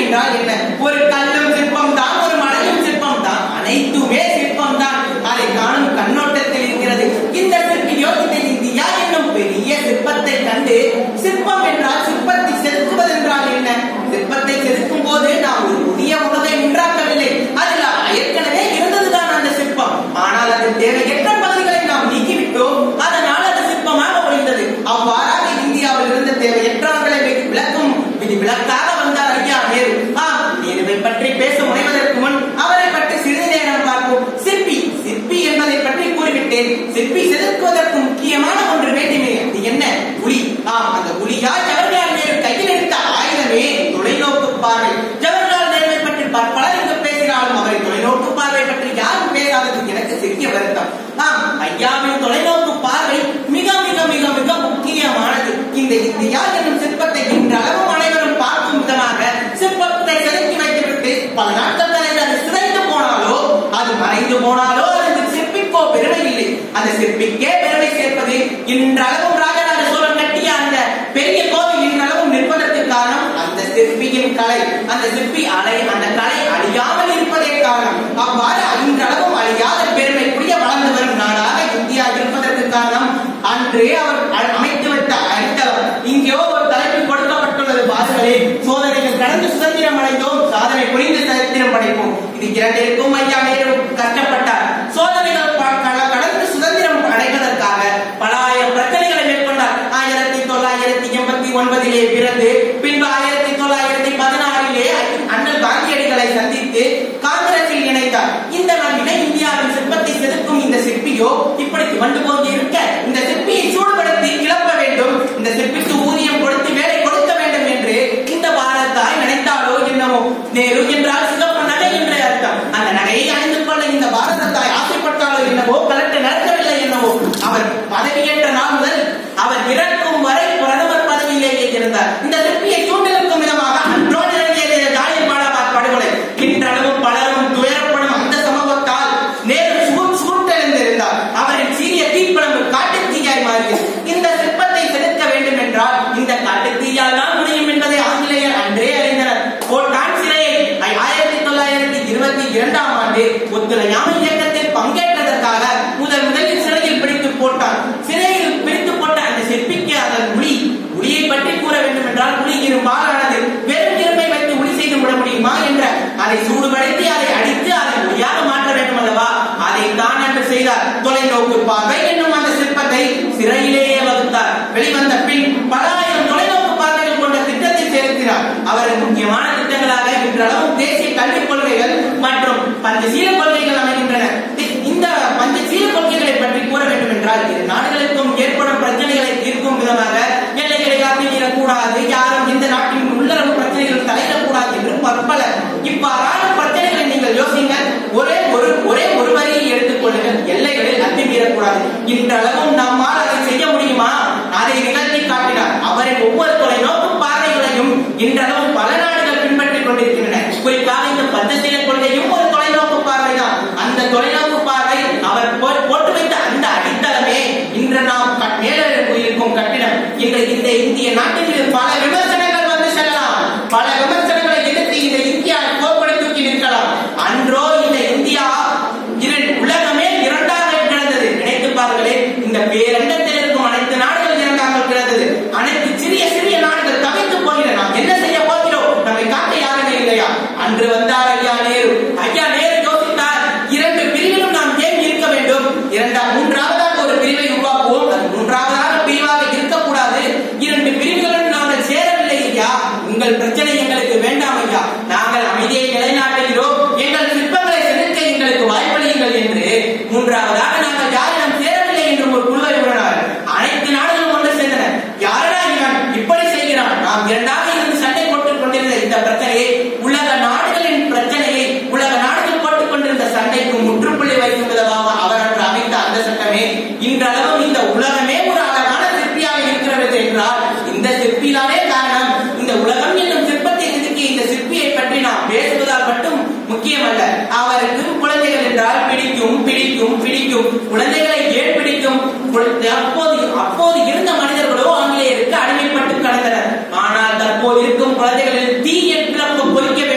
என்றால் என்ன ஒரு கல்லும் சிற்பம் தான் ஒரு மலையும் சிற்பம் தான் அனைத்துமே சிற்பம் தான் அதை காணும் கண்ணோட்டத்தில் இருக்கிறது இந்த சிற்பியோ இந்த இந்தியா என்னும் பெரிய சிற்பத்தை கண்டு சிற்பம் என்றால் சிற்பத்தை செதுக்குவது என்றால் என்ன சிற்பத்தை செதுக்கும் போது நாம் ஒரு புதிய உலகை உண்டாக்கவில்லை அதில் ஏற்கனவே இருந்ததுதான் அந்த சிற்பம் ஆனால் அது தேவையற்ற பகுதிகளை நாம் நீக்கிவிட்டோம் அதனால் அது சிற்பமாக ஒழிந்தது அவ்வாறாக இந்தியாவில் இருந்த தேவையற்றவர்களை விளக்கும் விதி விளக்காக வந்தார் ஐயா நேரு ஆம் நேருவை பற்றி பேச முனைவதற்கு முன் அவரை பற்றி சிறிது நேரம் பார்ப்போம் சிற்பி சிற்பி என்பதை பற்றி கூறிவிட்டேன் சிற்பி செதுக்குவதற்கு முக்கியமான ஒன்று வேண்டுமே அது என்ன புலி ஆம் அந்த புலியா ஜவஹர்லால் நேரு கையில் எடுத்த ஆயுதமே தொலைநோக்கு பார்வை ஜவஹர்லால் நேருவை பற்றி ப- பலர் இங்கு பேசினாலும் அவரை தொலைநோக்கு பார்வை பற்றி யாரும் பேசாதது எனக்கு சிறிய வருத்தம் ஆம் ஐயாவின் தொலைநோக்கு பார்வை மிக மிக மிக மிக முக்கியமானது இந்த இந்தியா என்னும் சிற்பத்தை இன்றளவும் அனைவரும் பார்க்கும் விதமாக சிற்பத்தை செதுக்கி வைத்துவிட்டு பல நாட்கள் கழித்து அது சிதைந்து போனாலோ அது மறைந்து போனாலோ அது சிற்பிக்கோ பெருமை இல்லை அந்த சிற்பிக்கே பெருமை சேர்ப்பது இன்றளவும் ராஜராஜ சோழன் கட்டிய அந்த பெரிய கோவில் இன்றளவும் நிற்பதற்கு காரணம் அந்த சிற்பியின் கலை அந்த சிற்பி அலை அந்த கலை அழியாமல் இருப்பதே காரணம் அவ்வாறு இன்றளவும் அழியாத பெருமைக்குரிய வளர்ந்து வரும் நாடாக இந்தியா இருப்பதற்கு காரணம் அன்றே அவர் அ- அமைத்து வைத்த அடித்தளம் இங்கேயோ ஒரு தலைப்பில் கொடுக்கப்பட்டுள்ளது பாருங்களே சோதனைகள் கடந்து சுதந்திரம் அடைந்தோம் சாதனை புரிந்து சரித்திரம் படைப்போம் இது இரண்டிற்கும் ஐயா நேரு கஷ்டப்பட்டார் சோதனைகள் ப- க- கடந்து சுதந்திரம் அடைவதற்காக பல ஆயிரம் பிரச்சனைகளை மேற்கொண்டார் ஆயிரத்தி தொள்ளாயிரத்தி எண்பத்தி ஒன்பதிலே பிறந்து பின்பு ஆயிரத்தி தொள்ளாயிரத்தி பதினாறிலே அண்ணல் காந்தியடிகளை சந்தித்து காங்கிரஸில் இணைந்தார் இந்த நாளிலே இந்தியாவின் சிற்பத்தை செதுக்கும் இந்த சிற்பியோ இப்படி துவண்டு போது இருக்க இந்த சிற்பியை சூடுபடுத்தி கிளப்ப வேண்டும் இந்த சிற்பிக்கு ஊதியம் கொடுத்து வேலை கொடுக்க வேண்டும் என்று இந்த பாரதாய் நினைத்தாலோ என்னவோ நேரு என்றால் சிகப்பு நகை என்று அர்த்தம் அந்த நகையை அணிந்து கொள்ள இந்த பாரத தாய் ஆசைப்பட்டாலோ என்னவோ கலெக்டர் நடக்கவில்லை என்னவோ அவர் பதவியேற்ற நாள் முதல் அவர் இறக்கும் வரை பிரதமர் பதவியிலேயே இருந்தார் இந்த சிற்பியை தூண்டிருக்கும் விதமாக அன்றோ நிறைவேறிய ஜாலியன் வாலாபாக் படுகொலை இன்றளவும் பலரும் துயரப்படும் அந்த சமூகத்தால் நேரு சுருட் சுருட்டெழுந்திருந்தார் அவரின் சீரிய தீப்பழம்பு காட்டு தீயாய் மாறியது இந்த சிற்பத்தை செலுத்த வேண்டும் என்றால் இந்த காட்டு தீயால் தான் முடியும் என்பதை ஆங்கிலேயர் அன்றே அறிந்தனர் கோட்டான் சிறையை ஆயிரத்தி தொள்ளாயிரத்தி இருபத்தி இரண்டாம் ஆண்டு ஒத்துழையாமை இயக்கத்தில் பங்கேற்றதற்காக முதல் முதலில் சிறையில் பிடித்து போட்டார் சிறையில் பிடித்து போட்ட அந்த சிற்பிக்கு அதன் உளி உளியை பற்றி கூற வேண்டும் என்றால் உளி இரும்பால் ஆனது வெறும் இரும்பை வைத்து உளி செய்து விட முடியுமா என்ற அதை சூடுபடுத்தி அதை அடித்து அதை ஒளியாக மாற்ற வேண்டும் அல்லவா அதை தான் என்று செய்தார் தொலைநோக்கு பார்வை என்னும் அந்த சிற்பத்தை சிறையிலேயே வகுத்தார் வெளிவந்த பின் பல ஆயிரம் தொலைநோக்கு பார்வைகள் கொண்ட திட்டத்தை செலுத்தினார் அவரது முக்கியமான திட்டங்களாக இன்றளவும் தேசிய கல்விக் கொள்கைகள் மற்றும் பஞ்சசீல கொள்கைகள் அமைகின்றன தி- இந்த பஞ்சசீல கொள்கைகளை பற்றி கூற வேண்டும் என்றால் இரு நாடுகளுக்கும் ஏற்படும் பிரச்சனைகளை தீர்க்கும் விதமாக எல்லைகளை காத்து மீறக்கூடாது யாரும் இந்த நாட்டின் உள்ளரவு பிரச்சனைகள் தலையிடக்கூடாது என்று பற்பல இவ்வாறான பிரச்சனைகளை நீங்கள் யோசிங்க ஒரே ஒரு ஒரே ஒரு வரியை எடுத்துக் கொள்ளுங்கள் எல்லைகளில் அத்துமீறக்கூடாது இன்றளவும் நம்மால் அதை செய்ய முடியுமா அதை நிகழ்த்தி காட்டினார் அவரின் ஒவ்வொரு தொலைநோக்கு பார்வைகளையும் இன்றளவும் பல நாடுகள் பின்பற்றிக் கொண்டிருக்கின்றன குறிப்பாக இந்த பஞ்சசீல கொள்கையும் ஒரு தொலைநோக்கு பார்வைதான் அந்த தொலைநோக்கு பார்வை அவர் போ- போட்டு வைத்த அந்த அடித்தளமே இன்று நாம் கட்- மேலே இருக்கும் கட்டிடம் இன்று இந்த இந்திய நாட்டில் பல விமர்சனங்கள் வந்து செல்லலாம் பல விமர்சனங்களை எதிர்த்து இந்த இந்தியா போர்படி தூக்கி நிற்கலாம் அன்றோ இந்த இந்தியா இரு உலகமே இரண்டாக கிடந்தது நினைத்து பாருங்களே இந்த பேரண்டத்தில் இருக்கும் அனைத்து நாடுகள் இரண்டாக கிடந்தது அனைத்து சிறிய சிறிய நாடுகள் தவித்து போகிற நாம் என்ன செய்ய போகிறோம் நம்மை காட்ட யாருமே இல்லையா அன்று வந்தார் ஐயா நேரு ஐயா நேரு யோசித்தார் இரண்டு பிரிவிலும் நாம் ஏன் இருக்க வேண்டும் இரண்டாம் மூன்றாவதாக ஒரு பிரிவை உருவாக்குவோம் அது மூன்றாவதாக பிரிவாக இருக்கக்கூடாது இரண்டு பிரிவுகளும் நாங்கள் சேரவில்லை ஐயா உங்கள் பிரச்சனை எங்களுக்கு வேண்டாம் ஐயா நாங்கள் அமைதியை நிலைநாட்டுகிறோம் எங்கள் சிற்பங்களை செதுக்க எங்களுக்கு வாய்ப்பளியுங்கள் என்று மூன்றாவதாக நாங்கள் யாரிடம் சேரவில்லை என்று ஒரு குழுவை உடனார் அனைத்து நாடுகளும் ஒன்று சேர்ந்தன யாரடா இவன் இப்படி செய்கிறான் நாம் இரண்டாக இருந்து சண்டை போட்டுக் கொண்டிருந்த இந்த பிரச்சனையை உலக நாடுகளின் பிரச்சனையை உலக நாடுகள் போட்டுக் கொண்டிருந்த சண்டைக்கு முற்றுப்புள்ளி வைக்கும் விதமாக அவர் அன்று அமைத்த அந்த சட்டமே இன்றளவும் இந்த உலகமே ஒரு அழகான சிற்பியாக இருக்கிறது என்றால் இந்த சிற்பியிலானே காரணம் இந்த உலகம் என்னும் சிற்பத்தை செதுக்கிய இந்த சிற்பியை பற்றி நாம் பேசுவதால் மட்டும் முக்கியமல்ல அவருக்கு குழந்தைகள் என்றால் பிடிக்கும் பிடிக்கும் பிடிக்கும் குழந்தைகளை ஏன் பிடிக்கும் குழந்தை- அப்போது அப்போது இருந்த மனிதர்களோ ஆங்கிலேயருக்கு அடிமைப்பட்டு கடந்தனர் ஆனால் தற்போது இருக்கும் குழந்தைகளில் தீ என்று பொறிக்க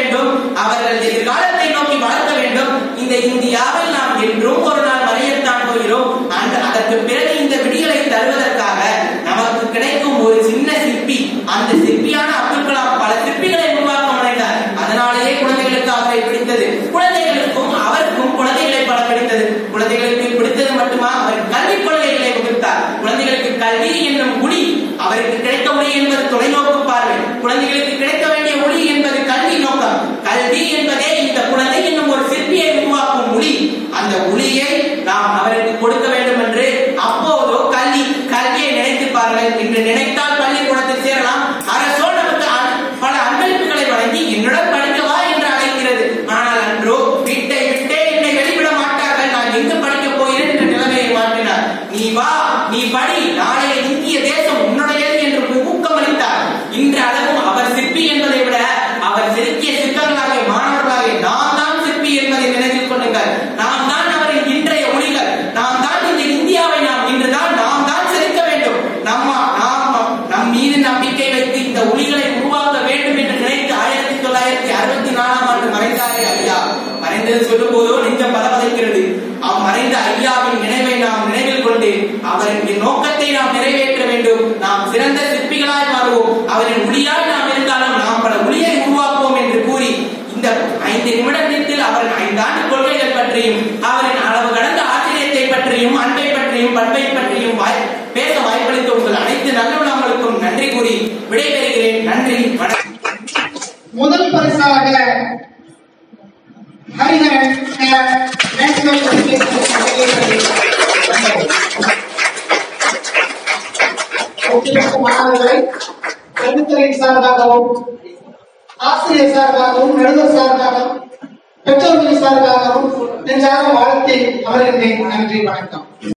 என்று சொல்லும் போதோ நெஞ்சம் பதவதைக்கிறது அவ் மறைந்த ஐயாவின் நினைவை நாம் நினைவில் கொண்டு அவரின் நோக்கத்தை நாம் நிறைவேற்ற வேண்டும் நாம் சிறந்த சிற்பிகளாய் மாறுவோம் அவரின் ஒளியாய் நாம் இருந்தாலும் நாம் பல ஒளியை உருவாக்குவோம் என்று கூறி இந்த ஐந்து நிமிடத்தில் அவரின் ஐந்தாண்டு கொள்கைகள் பற்றியும் அவரின் அளவு கடந்த ஆச்சரியத்தை பற்றியும் அன்பை பற்றியும் பண்பை பற்றியும் வாய் பேச வாய்ப்பளித்த உங்கள் அனைத்து நல்லுணங்களுக்கும் நன்றி கூறி விடைபெறுகிறேன் நன்றி வணக்கம் முதல் பரிசாக ஹரிஹரன் நேஷனல் ஒட்டுமொத்த மாணவர்களை கல்வித்துறையின் சார்பாகவும் ஆசிரியர் சார்பாகவும் நடுவர் சார்பாகவும் பெற்றோர்களின் சார்பாகவும் நெஞ்சாக வாழ்த்தி அமர்கின்றேன் நன்றி வணக்கம்